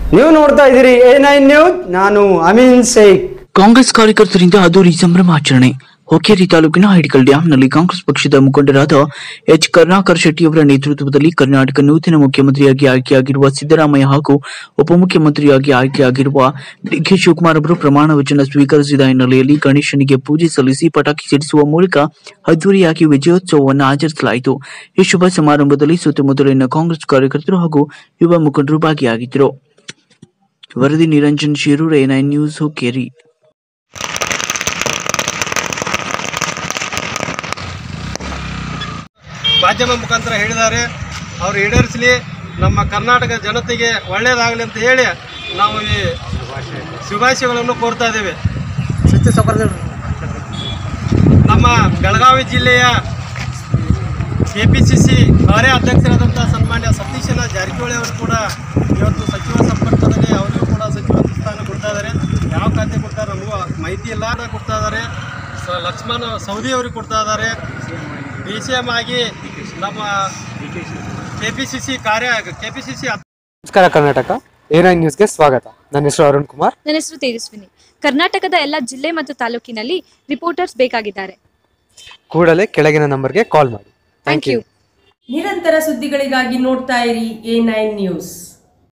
ನೀವು ನೋಡ್ತಾ ಇದ್ದೀರಿ ಎ ನೈನ್ ನ್ಯೂಸ್ ನಾನು ಅಮೀನ್ ಶೇಖ್ ಕಾಂಗ್ರೆಸ್ ಕಾರ್ಯಕರ್ತರಿಂದ ಅದ್ದೂರಿ ಸಂಭ್ರಮಾಚರಣೆ ಹೊಕ್ಕೇರಿ ತಾಲೂಕಿನ ಹೈಡಿಕಲ್ ಡ್ಯಾಂನಲ್ಲಿ ಕಾಂಗ್ರೆಸ್ ಪಕ್ಷದ ಮುಖಂಡರಾದ ಎಚ್ ಕರುಣಾಕರ್ ಶೆಟ್ಟಿಯವರ ನೇತೃತ್ವದಲ್ಲಿ ಕರ್ನಾಟಕ ನೂತನ ಮುಖ್ಯಮಂತ್ರಿಯಾಗಿ ಆಯ್ಕೆಯಾಗಿರುವ ಸಿದ್ದರಾಮಯ್ಯ ಹಾಗೂ ಉಪಮುಖ್ಯಮಂತ್ರಿಯಾಗಿ ಆಯ್ಕೆಯಾಗಿರುವ ಡಿಕೆ ಶಿವಕುಮಾರ್ ಅವರು ಪ್ರಮಾಣ ವಚನ ಸ್ವೀಕರಿಸಿದ ಹಿನ್ನೆಲೆಯಲ್ಲಿ ಗಣೇಶನಿಗೆ ಪೂಜೆ ಸಲ್ಲಿಸಿ ಪಟಾಕಿ ಸಿಡಿಸುವ ಮೂಲಕ ಅದ್ದೂರಿಯಾಗಿ ವಿಜಯೋತ್ಸವವನ್ನು ಆಚರಿಸಲಾಯಿತು ಈ ಶುಭ ಸಮಾರಂಭದಲ್ಲಿ ಸುತ್ತಮುತ್ತಲಿನ ಕಾಂಗ್ರೆಸ್ ಕಾರ್ಯಕರ್ತರು ಹಾಗೂ ಯುವ ಮುಖಂಡರು ಭಾಗಿಯಾಗಿದ್ದರು ವರದಿ Niranjan Shirur A nine news Hukkeri ಮಾಧ್ಯಮ ಮುಖಾಂತರ ಹೇಳಿದ್ದಾರೆ ಅವರು ಈಡೇರಿಸಲಿ ನಮ್ಮ ಕರ್ನಾಟಕ ಜನತೆಗೆ ಒಳ್ಳೆಯದಾಗಲಿ ಅಂತ ಹೇಳಿ ನಾವು ಈ ಶುಭಾಶಯಗಳನ್ನು ಕೋರ್ತಾ ಇದ್ದೇವೆ ನಮ್ಮ ಬೆಳಗಾವಿ ಜಿಲ್ಲೆಯ ಕೆ ಪಿ ಸಿ ಸಿ ಕಾರ್ಯಾಧ್ಯಕ್ಷರಾದಂಥ ಸನ್ಮಾನ್ಯ ಸತೀಶನ ಜಾರಕಿಹೊಳಿ ಅವರು ಕೂಡ ಇವತ್ತು ಸಚಿವ ಸಂಪರ್ಕದಲ್ಲಿ ಅವರಿಗೂ ಕೂಡ ಸಚಿವ ಸ್ಥಾನ ಕೊಡ್ತಾ ಇದ್ದಾರೆ ಯಾವ ಖಾತೆ ಕೊಡ್ತಾರೆ ನಮಗೂ ಮಾಹಿತಿ ಇಲ್ಲ ಕೊಡ್ತಾ ಇದ್ದಾರೆ ಸ ಲಕ್ಷ್ಮಣ ಸೌದಿ ಅವರಿಗೆ ಕೊಡ್ತಾ ಇದ್ದಾರೆ ಡಿ ಸಿ ಎಮ್ ಆಗಿ ನಮ್ಮ ಕೆ ಪಿ ಸಿ ಸಿ ಕಾರ್ಯ ಕೆ ಪಿ ಸಿ ಸಿ ನಮಸ್ಕಾರ ಕರ್ನಾಟಕ ಎ ನೈನ್ ನ್ಯೂಸ್ಗೆ ಸ್ವಾಗತ ನನ್ನ ಹೆಸರು ಅರುಣ್ ಕುಮಾರ್ ನನ್ನ ಹೆಸರು ತೇಜಸ್ವಿನಿ ಕರ್ನಾಟಕದ ಎಲ್ಲ ಜಿಲ್ಲೆ ಮತ್ತು ತಾಲೂಕಿನಲ್ಲಿ ರಿಪೋರ್ಟರ್ಸ್ ಬೇಕಾಗಿದ್ದಾರೆ ಕೂಡಲೇ ಕೆಳಗಿನ ನಂಬರ್ಗೆ ಕಾಲ್ ಮಾಡಿ ಥ್ಯಾಂಕ್ ಯು ನಿರಂತರ ಸುದ್ದಿಗಳಿಗಾಗಿ ನೋಡ್ತಾ ಇರಿ ಎ ನೈನ್ ನ್ಯೂಸ್